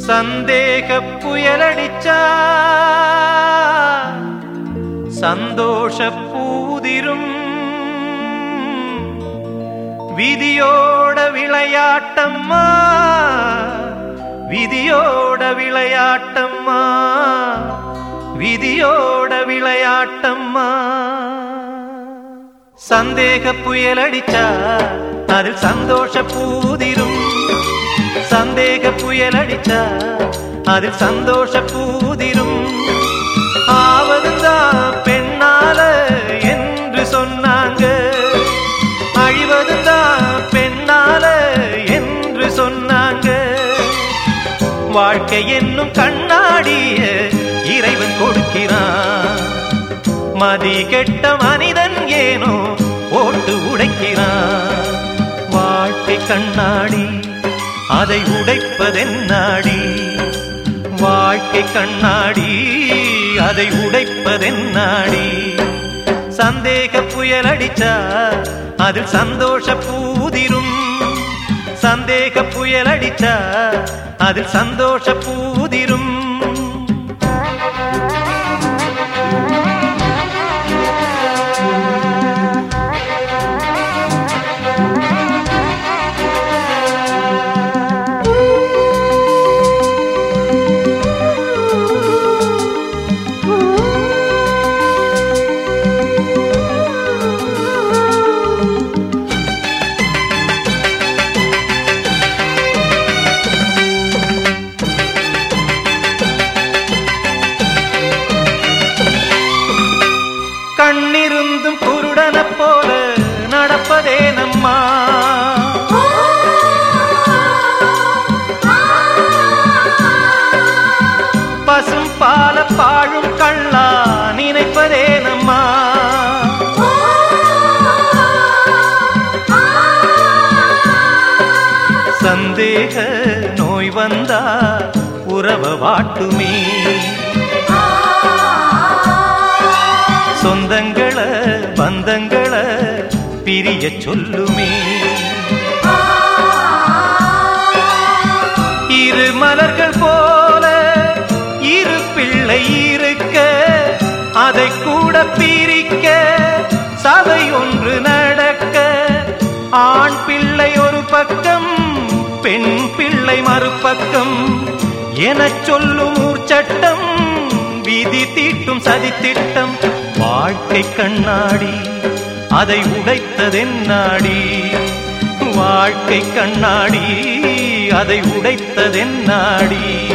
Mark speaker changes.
Speaker 1: சந்தேக புயலடிச்சா சந்தோஷ பூதிரும் விதியோட விளையாட்டம்மா விதியோட விளையாட்டம்மா விதியோட விளையாட்டம்மா சந்தேக புயல் அடிச்சா அதில் சந்தோஷ பூதிரும் சந்தேக புயல் அடிச்சா அதில் சந்தோஷ பூதிரும் ஆவதுதான் பெண்ணால என்று சொன்னாங்க அழிவதுதான் பெண்ணால என்று சொன்னாங்க வாழ்க்கை என்னும் கண்ணாடிய இறைவன் கொடுக்கிறான் மதி கெட்ட மனிதன் ஏனோ ஓட்டு உடைக்கிறான் வாழ்க்கை கண்ணாடி அதை உடைப்பதென்னாடி வாழ்க்கை கண்ணாடி அதை உடைப்பதென்னாடி சந்தேக புயல் அடிச்சா அதில் சந்தோஷ பூதிரும் சந்தேக புயல் அடிச்சா அதில் சந்தோஷ பூதிரும் கண்ணிருந்தும் குருடன போல நடப்பதே நம்மா பசும் பால பாழும் கள்ளா நினைப்பதே நம்மா சந்தேக நோய் வந்தா உறவ வாட்டுமே சொந்தங்கள பந்தங்கள பிரிய சொல்லுமே இரு மலர்கள் போல இரு பிள்ளை இருக்க அதை கூட பிரிக்க சபை ஒன்று நடக்க ஆண் பிள்ளை ஒரு பக்கம் பெண் பிள்ளை மறுபக்கம் எனச் சொல்லும் ஊர்ச்சட்டம் விதி தீட்டும் சதி திட்டம் வாழ்க்கை கண்ணாடி அதை உடைத்ததென்னாடி வாழ்க்கை கண்ணாடி அதை உடைத்ததென்னாடி